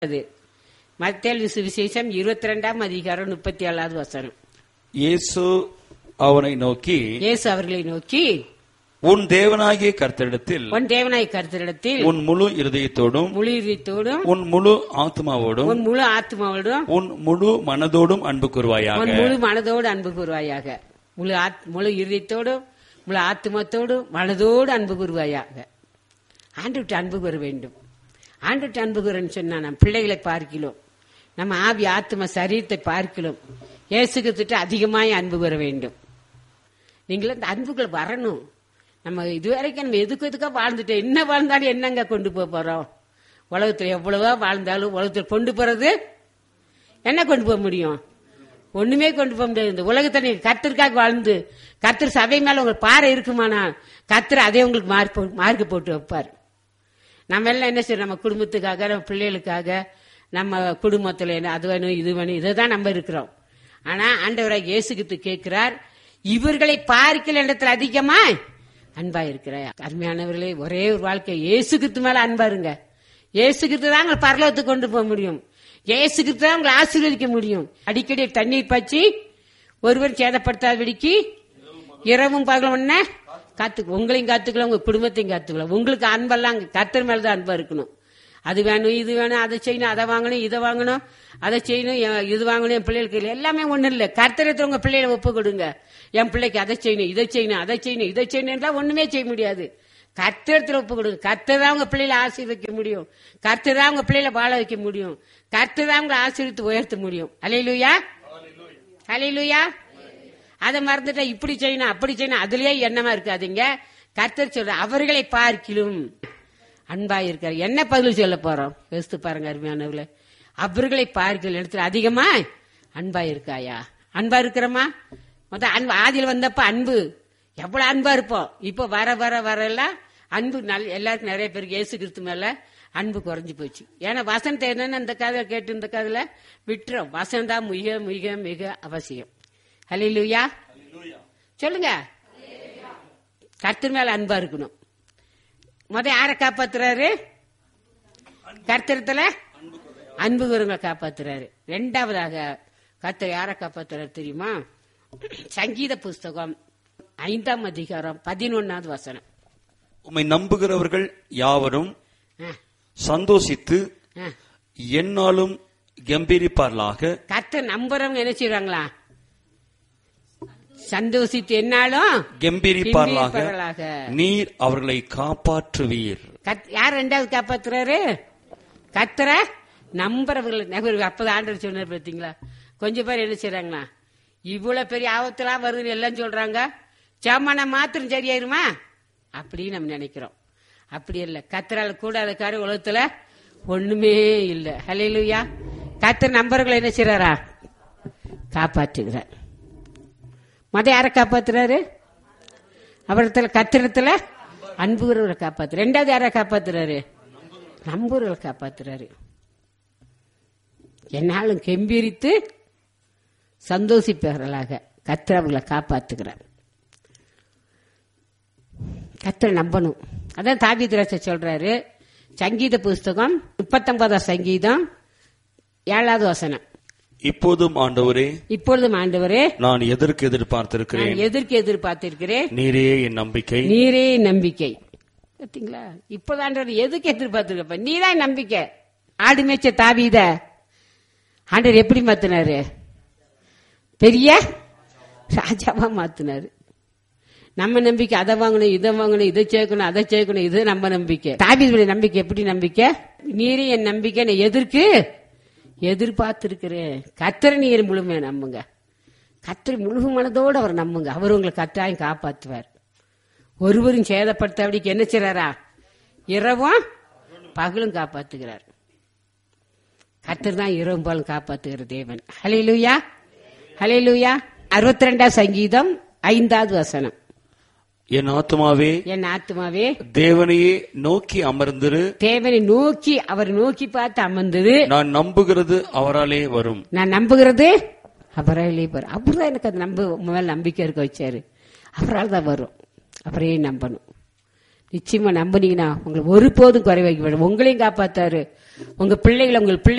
அது மத்தேலு சுவிசேஷம் இருபத்தி ரெண்டாம் அதிகாரம் முப்பத்தி ஏழாவது வசனம் இயேசு அவனை நோக்கி இயேசு அவர்களை நோக்கி உன் தேவனாகிய கர்த்தரிடத்தில் உன் தேவனாய் கருத்திடத்தில் உன் முழு இருதயத்தோடும் முழு இதயத்தோடும் உன் முழு ஆத்மாவோடும் உன் முழு ஆத்மாவோடும் உன் முழு மனதோடும் அன்பு உன் கூறுவாயாக முழு மனதோடு அன்பு கூறுவாயாக முழு ஆத் முழு இருதயத்தோடும் முழு ஆத்மத்தோடும் மனதோடு அன்பு கூறுவாயாக ஆண்டுவிட்டு அன்பு கூற வேண்டும் ஆண்டுவிட்டு அன்பு கூறன்னு சொன்னா நம்ம பிள்ளைகளை பார்க்கிறோம் நம்ம ஆவி ஆத்ம சரீரத்தை பார்க்கிறோம் இயேசுக்கு அதிகமாய் அன்பு கூற வேண்டும் நீங்களும் இந்த அன்புக்குள்ள வரணும் நம்ம இதுவரைக்கும் நம்ம எதுக்கு எதுக்கா வாழ்ந்துட்டோம் என்ன வாழ்ந்தாலும் என்னங்க கொண்டு போக போறோம் உலகத்துல எவ்வளவோ வாழ்ந்தாலும் உலகத்துல கொண்டு போறது என்ன கொண்டு போக முடியும் ஒண்ணுமே கொண்டு போக முடியாது இந்த உலகத்தை நீங்க கத்திற்காக வாழ்ந்து கத்தர் சபை மேல உங்களுக்கு பாறை இருக்குமானா கத்தர் அதே உங்களுக்கு மார்க் போ- மார்க் போட்டு வைப்பார் நம்ம எல்லாம் என்ன செய்யறோம் நம்ம குடும்பத்துக்காக நம்ம பிள்ளைகளுக்காக நம்ம குடும்பத்துல என்ன அது வேணும் இது வேணும் இதை தான் நம்ம இருக்கிறோம் ஆனா ஆண்டவராக இயேசுகித்து கேட்கிறார் இவர்களை பார்க்கல இடத்துல அதிகமா அன்பா இருக்கிறார் அருமையானவர்களே ஒரே ஒரு வாழ்க்கை இயேசுகித்து மேல அன்பா இருங்க இயேசுகித்து தான் உங்களை பரலோகத்துக்கு கொண்டு போக முடியும் இயேசுகித்து தான் உங்களை ஆசீர்வதிக்க முடியும் அடிக்கடி தண்ணீர் பற்றி ஒருவர் சேதப்படுத்தாதபடிக்கு இரவும் பகலும் என்ன காத்து உங்களையும் காத்துக்கலாம் உங்க குடும்பத்தையும் காத்துக்கலாம் உங்களுக்கு அன்பெல்லாம் அங்க கர்த்தர் மேலதான் அன்பா இருக்கணும் அது வேணும் இது வேணும் அதை செய்யணும் அதை வாங்கணும் இதை வாங்கணும் அதை செய்யணும் என் இது வாங்கணும் என் பிள்ளைகளுக்கு இல்லை. எல்லாமே ஒண்ணும் இல்ல கர்த்தரத்துல உங்க பிள்ளைகளை ஒப்பு கொடுங்க என் பிள்ளைக்கு அதை செய்யணும் இதை செய்யணும் அதை செய்யணும் இதை செய்யணும் ஒண்ணுமே செய்ய முடியாது கர்த்தரத்துல ஒப்பு கொடுங்க கர்த்தர் தான் உங்க பிள்ளைகளை ஆசீர்வதிக்க முடியும் கர்த்தர் தான் உங்க பிள்ளைகளை வாழ வைக்க முடியும் கர்த்தர் தான் உங்களை ஆசீர்வித்து உயர்த்த முடியும் அலையிலுயா அலையிலுயா அதை மறந்துட்டா இப்படி செய்யணும் அப்படி செய்யணும் அதுலயே எண்ணமா இருக்காதீங்க கர்த்தர் சொல்ற அவர்களை பார்க்கிலும் அன்பா இருக்காரு என்ன பதில் சொல்ல போறோம் யோசித்து பாருங்க அருமையானவர்களே அவர்களை பார்க்கல இடத்துல அதிகமா அன்பா இருக்காயா அன்பா இருக்கிறோமா மொத்த அன்பு ஆதியில் வந்தப்ப அன்பு எவ்வளவு அன்பா இருப்போம் இப்போ வர வர வர எல்லாம் அன்பு நல்ல எல்லாருக்கும் நிறைய பேருக்கு இயேசு கிறிஸ்து மேல அன்பு குறைஞ்சு போச்சு ஏன்னா வசனத்தை என்னன்னு அந்த கதை கேட்டு இந்த கதையில விட்டுறோம் வசனம் தான் மிக மிக மிக அவசியம் ஹalleluya சொல்லுங்க கர்த்தர் மேல அன்பா இருக்கணும் முத யாரை காப்பாத்துறாரு கர்த்தரத்துல அன்பு கூறுங்களை காப்பாத்துறாரு ரெண்டாவதாக கர்த்தர் யாரை காப்பாத்துறாரு தெரியுமா சங்கீத புஸ்தகம் ஐந்தாம் அதிகாரம் பதினொன்னாவது வசனம் உம்மை நம்புகிறவர்கள் யாவரும் ஆ, சந்தோஷித்து ஆ. எந்நாளும் கம்பீரிப்பார்களாக கர்த்தர் நம்புறவங்க என்ன செய்வாங்களா சந்தோஷித்து என்னாலும் கம்பீரிப்பார்களாக கம்பீரிப்பார்களாக. நீர் அவர்களை காப்பாற்றுவீர் கத்- யார் ரெண்டாவது காப்பாத்துறாரு கத்துற நம்புறவர்கள் நபர்கள் அப்பதான் ஆண்டவர் சொன்னார் பார்த்தீங்களா கொஞ்சம் பேர் என்ன செய்றாங்களா இவ்வளவு பெரிய ஆபத்துலாம் வருதுன்னு எல்லாம் சொல்றாங்க சாமான மாத்திரம் சரியாயிருமா அப்படின்னு நம்ம நினைக்கிறோம் அப்படி இல்ல கத்தரால் கூடாத காரியம் உலகத்துல ஒண்ணுமே இல்ல ஹலையிலுயா கத்தர் நம்பர்களை என்ன செய்றாரா காப்பாற்றுகிறார் மத யாரை காப்பாத்துறாரு அவரிடத்துல கத்திரத்துல அன்புகிறவரை காப்பாத்து ரெண்டாவது யாரை காப்பாத்துறாரு நம்புறவரை காப்பாத்துறாரு என்னாலும் கெம்பீரித்து சந்தோஷிப்பவர்களாக கத்திர அவர்களை காப்பாத்துகிறார் கத்திர நம்பணும் அதான் தாபிதிராச சொல்றாரு சங்கீத புஸ்தகம் முப்பத்தொன்பதாம் சங்கீதம் ஏழாவது வசனம் இப்போதும் ஆண்டவரே இப்பொழுதும் ஆண்டவரே நான் எதற்கு எதிர்பார்த்திருக்கிறேன் நான் எதற்கு எதிர்பார்த்திருக்கிறேன் நீரே என் நம்பிக்கை நீரே நம்பிக்கை பாத்தீங்களா இப்பதான் எதுக்கு எதிர்பார்த்திருக்கப்ப நீதான் நம்பிக்கை ஆடு மேய்ச்ச தாவீத ஆண்டவர் எப்படி மாத்தினாரு பெரிய ராஜாவா மாத்தினாரு நம்ம நம்பிக்கை அதை வாங்கணும் இதை வாங்கணும் இதை சேர்க்கணும் அதை சேர்க்கணும் இது நம்ம நம்பிக்கை தாவீதுடைய நம்பிக்கை எப்படி நம்பிக்கை நீரே என் நம்பிக்கை நான் எதற்கு எதிர்பார்த்திருக்கிறேன் கத்திர நீர் முழுமையா நம்புங்க கத்திர முழு மனதோடு அவர் நம்புங்க அவர் உங்களை கட்டாயம் காப்பாற்றுவார் ஒருவரும் சேதப்படுத்தாபடிக்கு என்ன செய்றாரா இரவும் பகலும் காப்பாத்துகிறார் கர்த்தர் தான் இரவும் பகலும் காப்பாத்துகிற தேவன் ஹalleluya ஹalleluya அறுபத்தி ரெண்டாம் சங்கீதம் ஐந்தாவது வசனம் என் ஆத்மாவே என் ஆத்மாவே தேவனையே நோக்கி அமர்ந்திரு தேவனை நோக்கி அவர் நோக்கி பார்த்து அமர்ந்தது நான் நம்புகிறது அவராலே வரும் நான் நம்புகிறது அவராலே வரும் அவர் தான் எனக்கு அது நம்ப மேல நம்பிக்கை இருக்க வச்சாரு அவரால் தான் வரும் அவரையே நம்பணும் நிச்சயமா நம்புனீங்கன்னா உங்களை ஒருபோதும் குறை வைக்க வேண்டாம் உங்களையும் காப்பாத்தாரு உங்க பிள்ளைகளை உங்கள் பிள்ளை